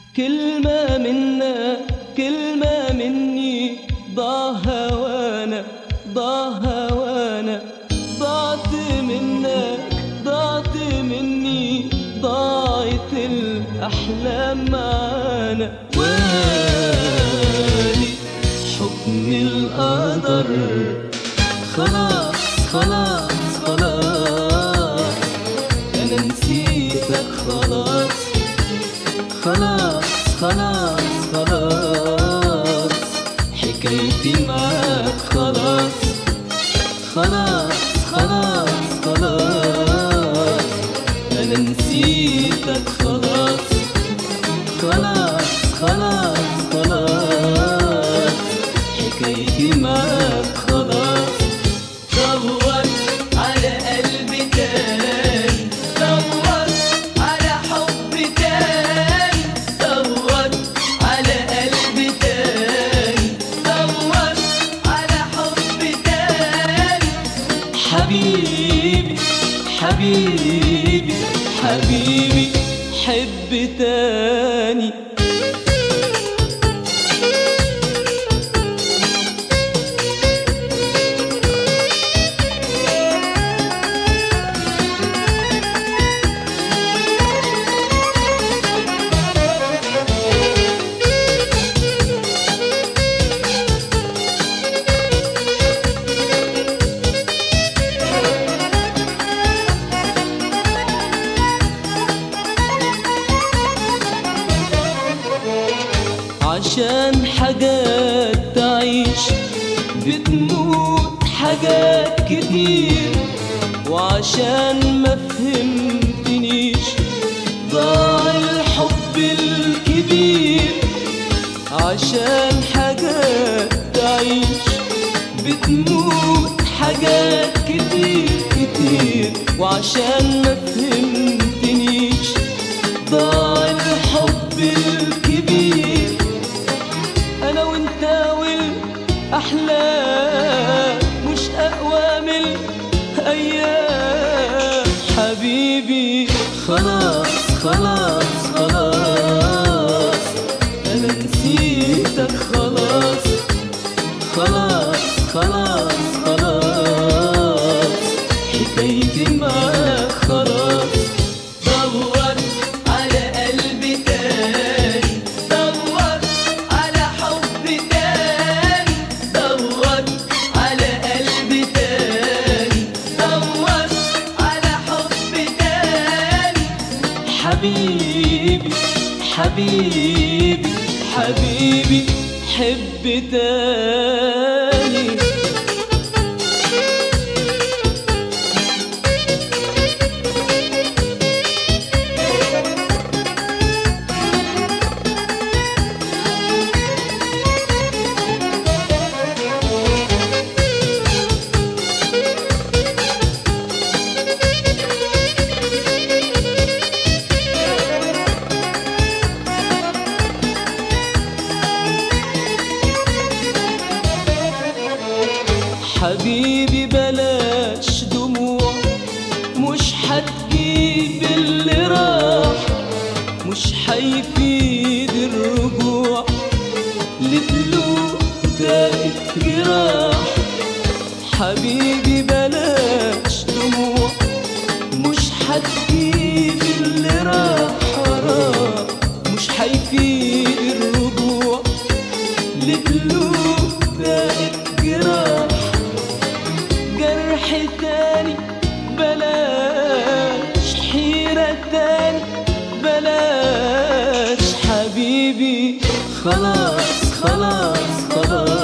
كلمة منا كلمة مني ضاع هوانا ضاع هوانا ضعت منك ضعت مني ضاعت الأحلام معانا واني حكم القدر خلاص خلاص خلاص أنا نسيتك خلاص خلاص خلاص خلاص حكايتي معاك خلاص خلاص خلاص خلاص أنا نسيتك خلاص خلاص خلاص خلاص حكايتي معاك خلاص دور على قلبي تاني دور على حب تاني دور على قلبي تاني دور على حب تاني حبيبي حبيبي حبيبي حب تاني عشان حاجات تعيش بتموت حاجات كتير وعشان ما فهمتنيش ضاع الحب الكبير عشان حاجات تعيش بتموت حاجات كتير كتير وعشان ما فهمتنيش ضاع الحب الكبير انا وانت والاحلام مش اقوى من الايام حبيبي خلاص خلاص خلاص انا نسيتك خلاص خلاص خلاص خلاص حكايتي معاك خلاص دور على قلبي تاني دور على حب تاني دور على قلبي تاني دور على حب تاني حبيبي حبيبي حبيبي حب تاني حبيبي بلاش دموع مش هتجيب اللي راح مش هيفيد الرجوع لقلوب دقت جراح حبيبي بلاش دموع مش هتجيب اللي راح راح مش هيفيد الرجوع لقلوب دقت جراح جرح تاني بلاش حيرة تاني بلاش حبيبي خلاص خلاص خلاص